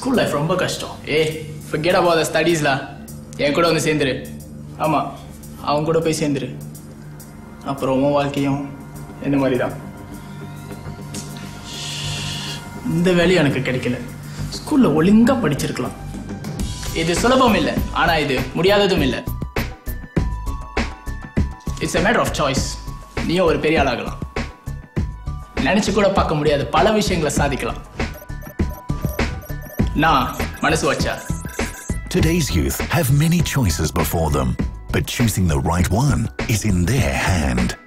School life ரொம்ப கஷ்டம் ஏய் forget about the ஸ்டடீஸ்ல என் கூட வந்து சேர்ந்துரு ஆமா அவங்க கூட போய் சேர்ந்துரு அப்புறம் உன் வாழ்க்கையும் இந்த மாதிரி தான் இந்த வேலையும் எனக்கு கிடைக்கல ஸ்கூல்ல ஒழுங்கா படிச்சிருக்கலாம் இது சுலபம் இல்லை ஆனா இது முடியாததும் இல்லை it's a matter of choice நீயும் ஒரு பெரிய ஆளாகலாம் நினைச்சு கூட பார்க்க முடியாத பல விஷயங்களை சாதிக்கலாம் நான் மனசு வச்சா Today's youth have many choices before them, but choosing the right one is in their hand.